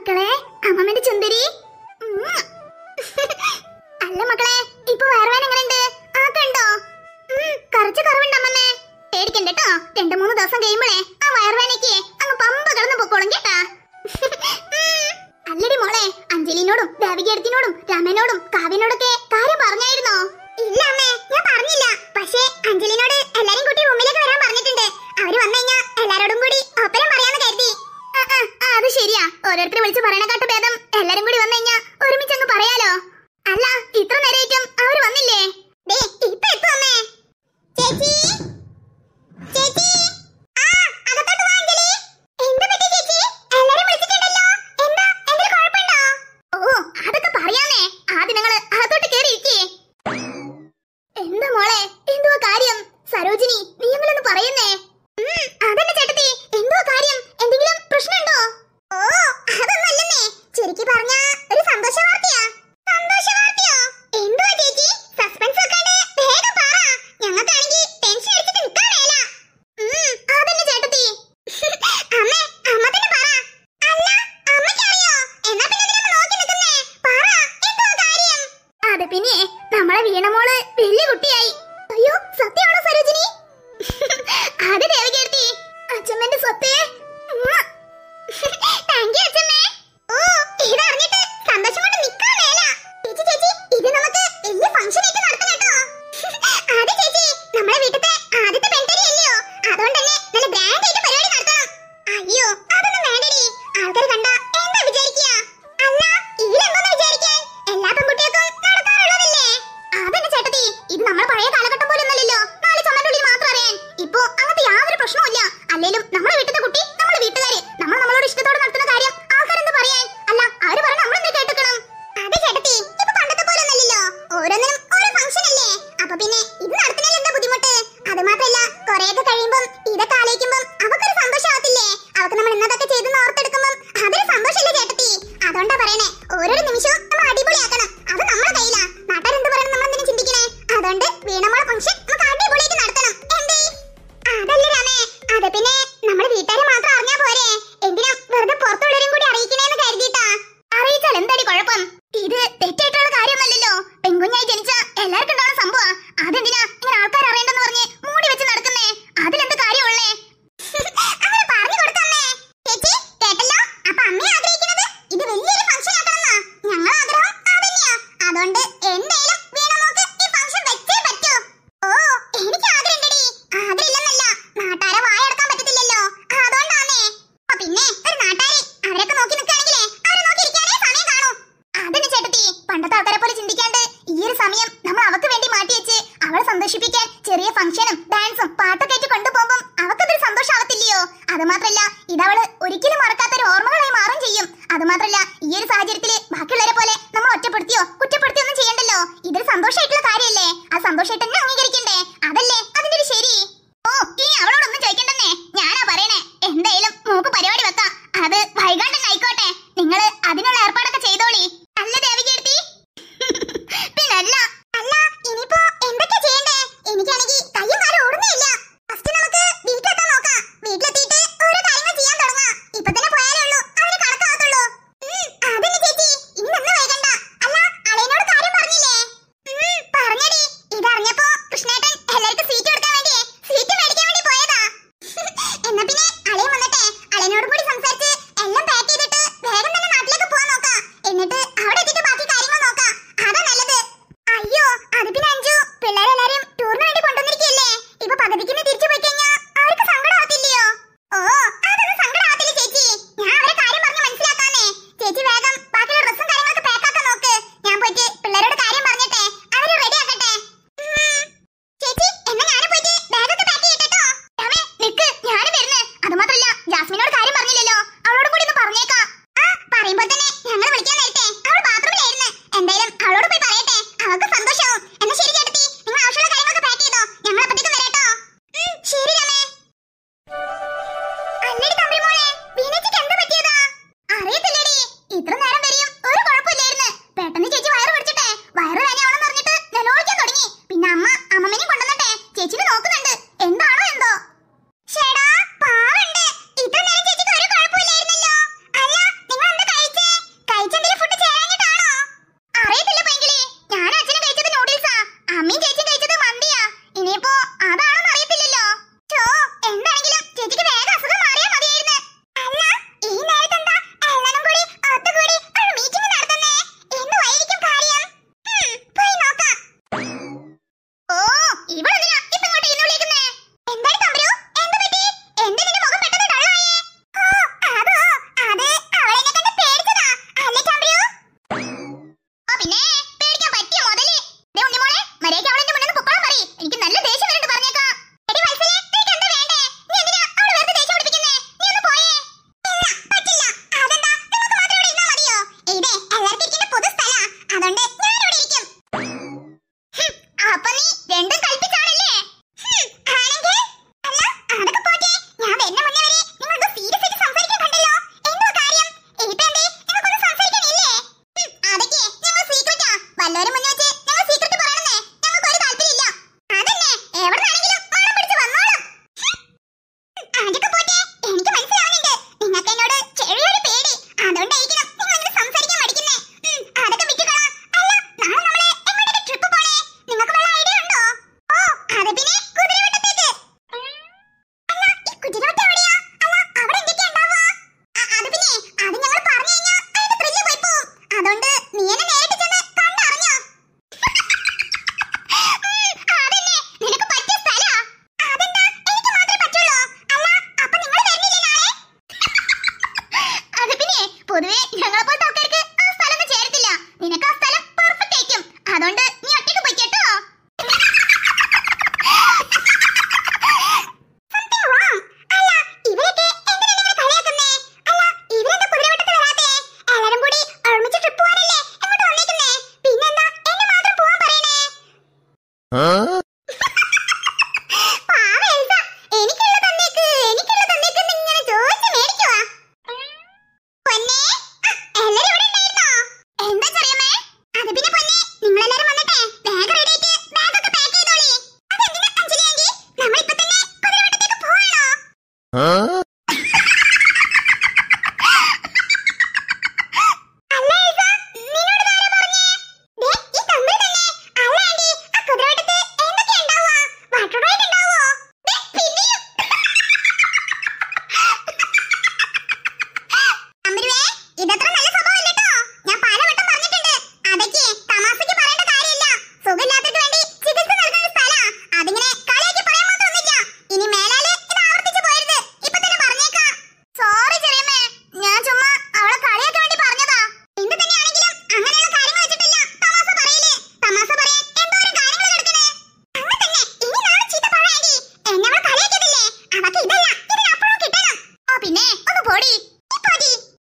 മക്കളെ അമ്മമ്മന്റെ ചുന്ദരി ഉമ്മ. അല്ല മക്കളെ ഇപ്പൊ വയറുവേന എങ്ങനെയുണ്ട് ആ കണ്ടോ ഉം, കുറച്ച് കുറവുണ്ട് അമ്മമ്മേ പേടിക്കണ്ട കേട്ടോ രണ്ടു മൂന്ന് ദിവസം കഴിയുമ്പോഴേ ആ വയറുവേനയ്ക്ക് അങ്ങ് പമ്പ കിടന്ന് പൊക്കോളും കേട്ടാ ഉം. അല്ലടി മോളെ അഞ്ജലിനോടും ദേവികേടത്തിനോടും രാമനോടും കാവ്യനോടൊക്കെ കാര്യം പറഞ്ഞായിരുന്നോ ഇല്ല അമ്മേ ഞാൻ പറഞ്ഞില്ല പക്ഷേ അഞ്ജലിനോട് എല്ലാരും കൂട്ടി റൂമിലേക്ക് വരാൻ പറഞ്ഞിട്ടുണ്ട് അവര് വന്നു കഴിഞ്ഞാ എല്ലാരോടും കൂടി ഒപ്പരം പറയാന്ന് കരുതി ആ, ആ, ആ, അത് ശരിയാ ഓരോരുത്തർ വിളിച്ച് പറയണക്കാട്ട് ഭേദം എല്ലാരും കൂടി വന്നു കഴിഞ്ഞാ ഒരുമിച്ച് അങ്ങ് പറയാലോ അല്ല ഇത്ര നേരമായിട്ടും അവര് വന്നില്ലേ ദേ, ഇപ്പൊ എത്തും അമ്മേ ചേച്ചി ചേച്ചി ആ അകത്തോട്ട് വാ അഞ്ജലി എന്താ പറ്റി ചേച്ചി എല്ലാരും വിളിച്ചിട്ടുണ്ടല്ലോ എന്താ എന്തെങ്കിലും കുഴപ്പമുണ്ടോ ഓ അതൊക്കെ പറയാന്നേ ആദ്യം നിങ്ങള് അകത്തോട്ട് കേറി ഇരിക്കേ എന്താ മോളെ എന്തുവാ കാര്യം സരോജിനി നീ ഞങ്ങളൊന്ന് പറയുന്നേ ഉം, അതന്നെ ചേട്ടത്തി എന്തുവാ കാര്യം എന്തെങ്കിലും പ്രശ്നമുണ്ടോ ഓ അതൊന്നല്ലെന്നേ ശരിക്ക് പറഞ്ഞ ഒരു സന്തോഷ വാർത്തയാ സന്തോഷ വാർത്തയോ എന്തുവാ ചേച്ചി സസ്പെൻസ് വെക്കാണ്ട് വേഗം പറ ഞങ്ങൾക്കാണെങ്കിൽ ടെൻഷൻ അടിച്ചിട്ട് നിൽക്കാൻ മേല ഉം, അതന്നെ ചേട്ടത്തി അമ്മേ അമ്മ തന്നെ പറ അല്ല അമ്മയ്ക്കറിയോ എന്നാ പിന്നെ എന്തിനാ അമ്മ നോക്കി നിൽക്കുന്നേ പറ എന്തുവാ കാര്യം അത് പിന്നെ നമ്മളെ വീണമോള് വലിയ കുട്ടിയായി അയ്യോ സത്യമാണോ സരോജിനി അത് ദേവകീർത്തി അച്ഛമ്മന്റെ സ്വത്തേ താങ്ക് യു അച്ഛമ്മേ ഓ ഇതറിഞ്ഞിട്ട് സന്തോഷം കൊണ്ട് നിക്കാൻ മേല ചേച്ചി ചേച്ചി ഇത് നമുക്ക് വലിയ ഫംഗ്ഷൻ ആയിട്ട് നടത്തണം കേട്ടോ അതെ ചേച്ചി നമ്മളെ വീട്ടിലത്തെ ആദ്യത്തെ പെൺതരി അല്ലയോ അതുകൊണ്ട് തന്നെ നല്ല ഗ്രാൻഡ് ആയിട്ട് പരിപാടി നടത്തണം അയ്യോ അതൊന്നും വേണ്ടടി ആൾക്കാർ കണ്ട എന്താ വിചാരിക്കുക അല്ല ഇതിലെന്തോന്ന് വിചാരിക്കാൻ എല്ലാ പെൺകുട്ടികൾക്കും നടത്താറുള്ളതല്ലേ അതന്നെ ചേട്ടത്തി ഇത് നമ്മുടെ പഴയ കാലഘട്ടം പോലെ ഒന്നല്ലല്ലോ നാല് ചമ്മനുള്ളിൽ മാത്രം അറിയാൻ ഇപ്പോ അങ്ങനത്തെ യാതൊരു പ്രശ്നവുമില്ല അല്ലേലും നമ്മളെ വീട്ടിലെ കുട്ടി നമ്മളെ വീട്ടുകാര് നമ്മൾ നമ്മളോട് ഇഷ്ടത്തോടെ നടത്തുന്ന കാര്യം ആൾക്കാരെന്ത് പറയാൻ അല്ല അവര് പറഞ്ഞ നമ്മൾ എന്താ കേട്ടുക്കണം അതെ ചേട്ടത്തി ഇപ്പൊ പണ്ടത്തെ പോലെ ഒന്നല്ലല്ലോ ഓരോന്നിനും ഓരോ ഫംഗ്ഷൻ അല്ലേ അപ്പൊ പിന്നെ ഇത് നടത്തുന്നതിൽ എന്താ ബുദ്ധിമുട്ട് അത് മാത്രല്ല കുറെയൊക്കെ കഴിയുമ്പം ഇതൊക്കെ ആലോചിക്കുമ്പം അവക്കൊരു സന്തോഷമാവത്തില്ലേ അവക്ക് നമ്മൾ ഇന്നതൊക്കെ ചെയ്ത് ഓർത്തെടുക്കുമ്പം അതൊരു സന്തോഷല്ലേ ചേട്ടത്തി അതുകൊണ്ടാ പറയണേ ഓരോ നിമിഷവും നമ്മൾ അടിപൊളിയാക്കണം അത് നമ്മുടെ കയ്യിലാ നാട്ടുകാരെന്ത് പറയണം നമ്മൾ എന്തിനും ചിന്തിക്കണേ അതുകൊണ്ട് വീണമോളെ ഫംഗ്ഷൻ നമുക്ക് അടിപൊളിയായിട്ട് നടത്തണം എന്തേ അതല്ലേ രാമേ അത് പിന്നെ നമ്മുടെ വീട്ടുകാരെ മാത്രം അറിഞ്ഞാ പോരെ എന്തിനാ വെറുതെ പുറത്തുള്ളവരും കൂടി അറിയിക്കണേന്ന് കരുതിയിട്ടാ അറിയിച്ചാൽ എന്താടി കുഴപ്പം ഇത് തെറ്റായിട്ടുള്ള കാര്യമൊന്നല്ലല്ലോ പെൺകുഞ്ഞായി ജനിച്ച എല്ലാവർക്കും ഉണ്ടാവുന്ന സംഭവം അതെന്തിനാ ഇങ്ങനെ ആൾക്കാർ അറിയണ്ടെന്ന് പറഞ്ഞ് മൂടി വെച്ച് നടക്കുന്നേ അതിലെന്ത് കാര്യമുള്ളേ അങ്ങനെ പറഞ്ഞു കൊടുത്തമ്മേ ചേച്ചി കേട്ടല്ലോ അപ്പൊ അമ്മ ആഗ്രഹിക്കുന്നത് ഇത് വലിയൊരു ഫംഗ്ഷൻ ആക്കണമെന്നാ ഞങ്ങൾ ആഗ്രഹം അതന്നെയാ അതുകൊണ്ട് എന്തായാലും വീണമോക്ക് ഈ ഫംഗ്ഷൻ വെച്ചേ പറ്റൂ ഓ എനിക്ക് ആഗ്രഹമുണ്ടെടി ആഗ്രഹമില്ലെന്നല്ല നാട്ടാരെ വായടക്കാൻ പറ്റത്തില്ലല്ലോ അതുകൊണ്ടാണേ അപ്പൊ പിന്നെ ഒരു നാട്ടാരി അവരൊക്കെ നോക്കി നിൽക്കുകയാണെങ്കിലേ അവരെ നോക്കി ഇരിക്കാനേ സമയം കാണൂ അതന്നെ ചേട്ടത്തി പണ്ടത്തെ ആൾക്കാരെ പോലെ ചിന്തിക്കാണ്ട് ഈ ഒരു സമയം നമ്മൾ അവക്ക് വേണ്ടി മാറ്റി വെച്ച് അവളെ സന്തോഷിപ്പിക്കാൻ ചെറിയ ഫംഗ്ഷനും ഡാൻസും പാട്ടൊക്കെ ആയിട്ട് കൊണ്ടുപോകുമ്പോൾ അവക്കതൊരു സന്തോഷമാവത്തില്ലയോ അത് മാത്രല്ല ഇതവള് ഒരിക്കലും മറക്കാത്തൊരു ഓർമ്മകളായി മാറും ചെയ്യും അത് മാത്രല്ല ഈ ഒരു സാഹചര്യത്തില് ബാക്കിയുള്ളവരെ പോലെ നമ്മൾ ഒറ്റപ്പെടുത്തിയോ കുറ്റപ്പെടുത്തിയോ ഒന്നും ചെയ്യണ്ടല്ലോ ഇതൊരു സന്തോഷമായിട്ടുള്ള കാര്യമല്ലേ ആ സന്തോഷമായിട്ട് തന്നെ അംഗീകരിക്കണ്ടേ അതല്ലേ അതിന്റെ ഒരു ശരി ഓ ഇനി അവളോടൊന്നും ചോദിക്കണ്ടെന്നേ ഞാനാ പറയണേ എന്തായാലും മൂക്ക് പരിപാടി വെക്കാം അത് വൈകാണ്ട് തന്നെ ആയിക്കോട്ടെ നിങ്ങള് അതിനുള്ള ഏർപ്പാടൊക്കെ ചെയ്തോളി അല്ല ദേവികീർത്തി പിന്നല്ല അല്ല ഇനിയിപ്പോ എന്തൊക്കെ ചെയ്യണ്ടേ എനിക്കാണെങ്കിൽ കയ്യും കാലും ഓടുന്നില്ല ഫസ്റ്റ് നമുക്ക് വീട്ടിലെത്താൻ നോക്കാം വീട്ടിലെത്തിയിട്ട് ഓരോ കാര്യങ്ങൾ ചെയ്യാൻ തുടങ്ങാം ഇപ്പൊ തന്നെ പോയാലേ ഉള്ളൂ അവര് കണക്കാകത്തുള്ളൂ ഉം, അതന്നെ ചേച്ചി ഇനി നിന്ന് വൈകണ്ട അല്ല അളയനോട് കാര്യം പറഞ്ഞില്ലേ ഉം, പറഞ്ഞടി ഇതറിഞ്ഞപ്പോ കൃഷ്ണേട്ടൻ എല്ലാവർക്കും സീറ്റ് കൊടുക്കാൻ വേണ്ടിയേ സീറ്റ് മേടിക്കാൻ വേണ്ടി പോയതാ എന്നാ പിന്നെ അളയൻ വന്നട്ടെ അളയനോടും കൂടി സംസാരിച്ച് എല്ലാം പാക്ക് ചെയ്തിട്ട് വേഗം തന്നെ നാട്ടിലേക്ക് പോവാൻ നോക്കാം എന്നിട്ട് പൊതുവെ ഞങ്ങളെ പോലത്തെ ആൾക്കാർക്ക് ആ സ്ഥലം ഒന്നും ചേരത്തില്ല നിനക്ക് ആ സ്ഥലം പെർഫെക്റ്റ് ആയിരിക്കും അതുകൊണ്ട് നീ ഒറ്റയ്ക്ക് പോയി കേട്ടോ Something wrong. അല്ല, ഇവരൊക്കെ എന്തിനാ നിങ്ങളെ കളിയാക്കുന്നേ? അല്ല, ഇവരെന്താ കുതിരവട്ടത്ത് വരാത്തെ? എല്ലാരും കൂടി ഒരുമിച്ച് trip പോവാനല്ലേ ഇങ്ങോട്ട് വന്നേക്കുന്നേ? പിന്നെന്താ എന്നെ മാത്രം പോവാൻ പറയണേ? പാവം എൽസ. എനിക്കുള്ള തന്നേക്ക്, എനിക്കുള്ള തന്നേക്ക് എന്ന് ഇങ്ങനെ ചോദിച്ച് മേടിക്കുവാ. പൊന്നേ, ആ, എല്ലാരും ഇവിടെ ഉണ്ടായിരുന്നോ? എന്താ ചെറിയമ്മേ? അത് പിന്നെ പൊന്നേ, നിങ്ങളെല്ലാരും വന്നിട്ടേ bag ready ആയിട്ട് bag ഒക്കെ pack ചെയ്തോളി. അതെന്തിനാ അഞ്ജലി ആന്റി? നമ്മളിപ്പോ തന്നെ കുതിരവട്ടത്തേക്ക് പോവാണോ? അല്ല എൽസ, നിന്നോട് ഇതാരാ പറഞ്ഞേ? ദേ, ഈ തമ്മിൽ തന്നെ. അല്ല ആന്റി, ആ കുതിരവട്ടത്ത് എന്തൊക്കെയാ ഉണ്ടാവുക? Water ride ഉണ്ടാവോ? ദേ, പിന്നെയും. അമ്പരുവേ, ഇതത്ര നല്ല സ്വഭാവമല്ലട്ടോ. ഞാൻ പലവട്ടം പറഞ്ഞിട്ടുണ്ട്. അതൊക്കെ തമാശയ്ക്ക് പറയേണ്ട കാര്യമില്ല. സുഖമില്ലാത്തവർക്ക് വേണ്ടി ചികിത്സ നൽകുന്ന സ്ഥലാ. അതിങ്ങനെ കളിയാക്കി പറയാൻ മാത്രമൊന്നുമില്ല. ഇനി മേലാല് ഇത് ആവർത്തിച്ച് പോകരുത്. ഇപ്പൊ തന്നെ പറഞ്ഞേക്കാം. Sorry ചെറിയമ്മേ. ഞാൻ ചുമ്മാ അവളെ കളിയാക്കാൻ വേണ്ടി പറഞ്ഞതാ. എന്ത് തന്നെയാണെങ്കിലും അങ്ങനെയുള്ള കാര്യങ്ങൾ വെച്ചിട്ടല്ല തമാശ പറയല്. തമാശ പറയാൻ എന്തോരം കാര്യങ്ങൾ കിടക്കണേ. അങ്ങനെ തന്നെ. ഇനി നാളെ ചീത്ത പറ ആന്റി. എന്നെ അവൾ കളിയാക്കിയതല്ലേ? അവൾക്ക് ഇതല്ല, ഇതിനപ്പുറം കിട്ടണം. ഓ പിന്നെ ഒന്ന് പോടി നീ പോടി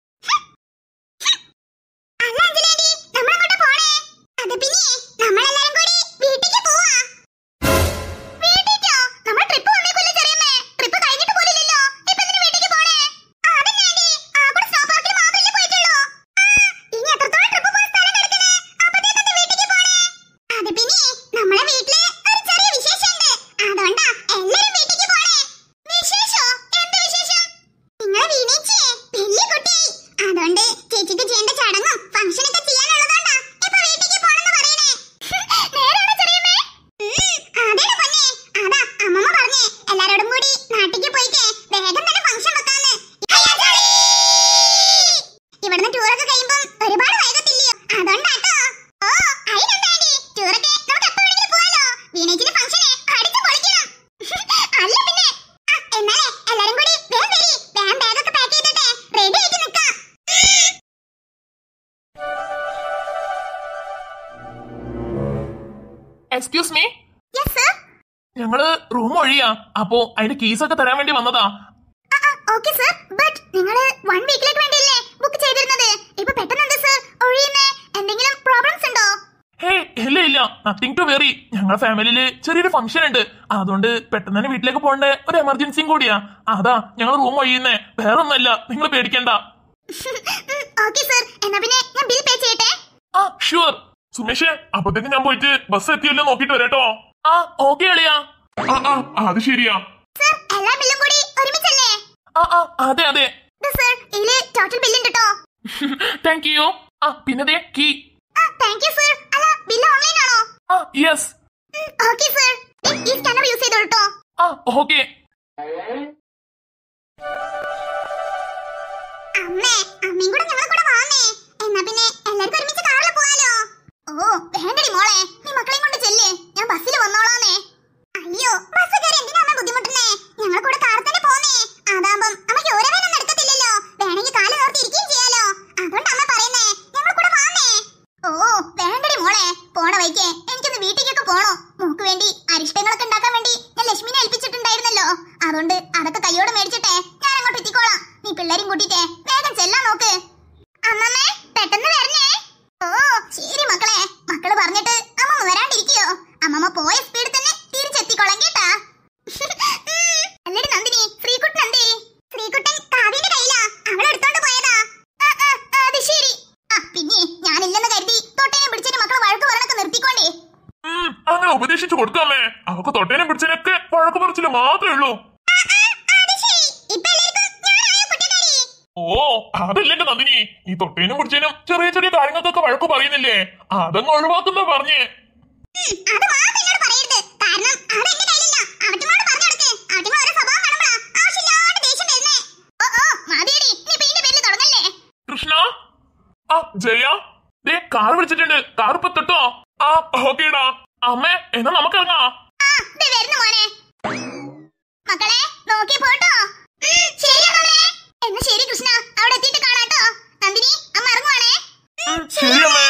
അല്ല അഞ്ജലി ആന്റി നമ്മളെങ്ങോട്ടാ പോണേ അത് പിന്നെ നമ്മളെല്ലാരും കൂടി വീട്ടിലേക്ക് പോവാ വീട്ടിലേക്കോ നമ്മൾ ട്രിപ്പ് വന്നേക്കുമല്ലേ ചെറിയമ്മേ ട്രിപ്പ് കഴിഞ്ഞിട്ട് പോലില്ലല്ലോ ഇപ്പൊ എന്തിനു വീട്ടിലേക്ക് പോണേ ആ, അതന്നെ ആന്റി ആ കൂടെ സ്നോ പാർക്കിൽ മാത്രമല്ലേ പോയിട്ടുള്ളൂ ആ, ഇനി എത്രത്തോളം ട്രിപ്പ് പോകാൻ സ്ഥലം കിടക്കണേ അപ്പത്തേക്കെന്താ വീട്ടിലേക്ക് പോണേ അത് പിന്നെ നമ്മളെ വീട്ടില് ഒരു ചെറിയ വിശേഷമുണ്ട് അതുകൊണ്ടാ എല്ലാരും വീട്ടിലേക്ക് പോണേ വിശേഷോ എന്ത് വിശേഷം നിങ്ങളെ വീണേച്ചിയെ വലിയ കുട്ടിയായി അതുകൊണ്ട് ചേച്ചിക്ക് ചെയ്യേണ്ട ചടങ്ങും ഫംഗ്ഷനൊക്കെ ചെയ്യാനുള്ളതുകൊണ്ടാ ഇപ്പൊ വീട്ടിലേക്ക് പോണെന്ന് പറയണേ നേരാണോ ചെറിയമ്മേ അതേടാ പൊന്നെ അതാ അമ്മമ്മ പറഞ്ഞേ എല്ലാരോടും കൂടി നാട്ടിലേക്ക് പോയിക്കേ വേഗം തന്നെ ഫംഗ്ഷൻ വെക്കാന്ന് അയ്യോ, ജോളി! ഇവിടുന്ന് ടൂറൊക്കെ കഴിയുമ്പം ഒരുപാട് വൈകത്തില്ലയോ അതുകൊണ്ടാട്ടോ ഓ അതിനെന്താ ആന്റി ടൂറൊക്കെ നമുക്ക് എപ്പോ വേണമെങ്കിലും പോവാലോ വീണേച്ചിന്റെ ഫംഗ്ഷനെ അടിച്ചു പൊളിക്കണം അല്ല പിന്നെ ആ, എന്നാലേ എല്ലാരും കൂടി വേഗം വരി വേഗം ബാഗൊക്കെ പാക്ക് ചെയ്തിട്ടെ റെഡി ആയിട്ട് നിക്കാം എക്സ്ക്യൂസ് മീ യെസ് സർ ഞങ്ങള് റൂം ഒഴിയാ അപ്പോ അതിന്റെ keys ഒക്കെ തരാൻ വേണ്ടി വന്നതാ ഓക്കെ സർ ബട്ട് നിങ്ങൾ വൺ വീക്കിലേക്ക് വേണ്ടിയല്ലേ ബുക്ക് ചെയ്തിരുന്നത് ഇപ്പൊ പെട്ടെന്ന് എന്താ സർ ഒഴിയുന്നേ എന്തെങ്കിലും പ്രോബ്ലംസ് ഉണ്ടോ ഹേ ഇല്ല ഇല്ല നത്തിങ് ടു വെറി ഞങ്ങളുടെ ഫാമിലിയില് ചെറിയൊരു ഫംഗ്ഷൻ ഉണ്ട് അതുകൊണ്ട് പെട്ടെന്ന് തന്നെ വീട്ടിലേക്ക് പോകേണ്ട ഒരു എമർജൻസിയും കൂടിയാ അതാ ഞങ്ങൾ റൂം ഒഴിയുന്നേ വേറെ ഒന്നല്ല നിങ്ങൾ പേടിക്കണ്ട ഓക്കെ സർ എന്നാ പിന്നെ ഞാൻ ബിൽ പേ ചെയ്യട്ടെ ആ ഷുവർ സുമേഷേ അപ്പത്തേക്ക് ഞാൻ പോയിട്ട് ബസ് എത്തിയല്ലോ നോക്കിട്ട് വരാട്ടോ ആ ഓക്കെ അളിയാ ആ ആ അത് ശരിയാ സർ എല്ലാ ബില്ലും കൂടി ഒരുമിച്ചല്ലേ ആ ആ അതെ അതെ സർ ഇതില് ടോട്ടൽ ബില്ല് ഉണ്ട് കേട്ടോ താങ്ക് യു ആ പിന്നെ ദേ കീ താങ്ക് യു സർ അല്ല ബില്ല് ഓൺലൈൻ ആണോ ആ യെസ് ഓക്കെ സർ ഈ സ്കാനർ യൂസ് ചെയ്തോളൂ കേട്ടോ ആ ഓക്കെ അമ്മേ അമ്മയും കൂടെ ഞങ്ങളെ കൂടെ വാന്നേ എന്നാ പിന്നെ എല്ലാവർക്കും ഒരുമിച്ച് കാറിൽ പോവാലോ ഓ വേണ്ടടി മോളെ നീ മക്കളെയും കൊണ്ട് ചെല്ലേ ഞാൻ ബസ്സിൽ വന്നോളാന്നേ അയ്യോ ബസ് കയറി എന്തിനാ അമ്മ ബുദ്ധിമുട്ടുന്നേ ഞങ്ങളെ കൂടെ കാറിൽ തന്നെ പോന്നേ അതാകുമ്പം അമ്മയ്ക്ക് ഒരു വേനൊന്നും എടുക്കത്തില്ലല്ലോ വേണമെങ്കിൽ കാല് നോർത്തി ഇരിക്കുകയും ചെയ്യാലോ അതുകൊണ്ട് അമ്മ പറയുന്നേ ഞങ്ങളെ കൂടെ വാന്നേ ഓ വേണ്ടടി മോളെ പോണ വഴിക്ക് എനിക്കൊന്ന് വീട്ടിലേക്കൊക്കെ പോണോ മോക്ക് വേണ്ടി അരിഷ്ടങ്ങളൊക്കെ ഉണ്ടാക്കാൻ വേണ്ടി ഞാൻ ലക്ഷ്മിനെ ഏൽപ്പിച്ചിട്ടുണ്ടായിരുന്നല്ലോ അതുകൊണ്ട് അതൊക്കെ കൈയോടെ മേടിച്ചിട്ടെ ഞാൻ അങ്ങോട്ട് എത്തിക്കോളാം നീ പിള്ളേരും കൂട്ടിട്ടേ വേഗം ചെല്ലാൻ നോക്ക് അമ്മമ്മേ പെട്ടെന്ന് വരണേ ഓ ശരി മക്കളെ മക്കള് പറഞ്ഞിട്ട് അമ്മമ്മ വരാണ്ടിരിക്കയോ അമ്മമ്മ പോയ സ്പീഡിൽ തന്നെ തിരിച്ചെത്തിക്കോളാം കേട്ടാ അല്ലടി നന്ദിനി ശ്രീകുട്ടൻ എന്തേ ശ്രീകുട്ടൻ കാവ്യന്റെ കയ്യിലാ അവൾ എടുത്തോണ്ട് പോയതാ ആ, ആ, ആ, അത് ശരി ആ പിന്നെ ഞാനില്ലെന്ന് കരുതി തൊട്ടേനെ പിടിച്ചിട്ട് മക്കളെ വഴക്ക് പറഞ്ഞൊക്കെ നിർത്തിക്കോണ്ടേ ഉം, അങ്ങനെ ഉപദേശിച്ചു കൊടുക്കാമേ അവക്ക് തൊട്ടേനും പിടിച്ചതിനൊക്കെ വഴക്ക് പറച്ചില് മാത്രമേ ഉള്ളൂ ആ, ആ, അത് ശരി ഇപ്പൊ എല്ലാവർക്കും ഞാനായോ കുറ്റക്കാരി ഓ അതല്ലേ നന്ദിനി ഈ തൊട്ടേനും പിടിച്ചതിനും ചെറിയ ചെറിയ കാര്യങ്ങൾക്കൊക്കെ വഴക്ക് പറയുന്നില്ലേ അതങ്ങ് ഒഴിവാക്കുന്ന പറഞ്ഞേ ഉം, അത് മാത്രം എന്നോട് പറയരുത് കാരണം അത് എന്റെ കയ്യിലില്ല അവറ്റുങ്ങളോട് പറഞ്ഞു കൊടുക്ക് അവറ്റുങ്ങൾ ഓരോ സ്വഭാവം കാണുമ്പോഴാ ആവശ്യമില്ലാണ്ട് ദേഷ്യം വരുന്നേ ഓ ഓ മതിയടി നീ ഇപ്പൊ ഇതിന്റെ പേരിൽ തുടങ്ങല്ലേ കൃഷ്ണ ആ ജയ ദേ കാർ വിളിച്ചിട്ടുണ്ട് കാർ ഇപ്പൊ തൊട്ടോ ആ ഓക്കേടാ അമ്മേ എന്നാ നമുക്ക് ഇറങ്ങാം ആ ദേ വരുന്നു മോനെ മക്കളെ നോക്കി പോട്ടോ ഉം, ശരി അമ്മേ എന്നാ ശരി കൃഷ്ണ അവിടെ എത്തിയിട്ട് കാണാട്ടോ നന്ദിനി ശരി അമ്മേ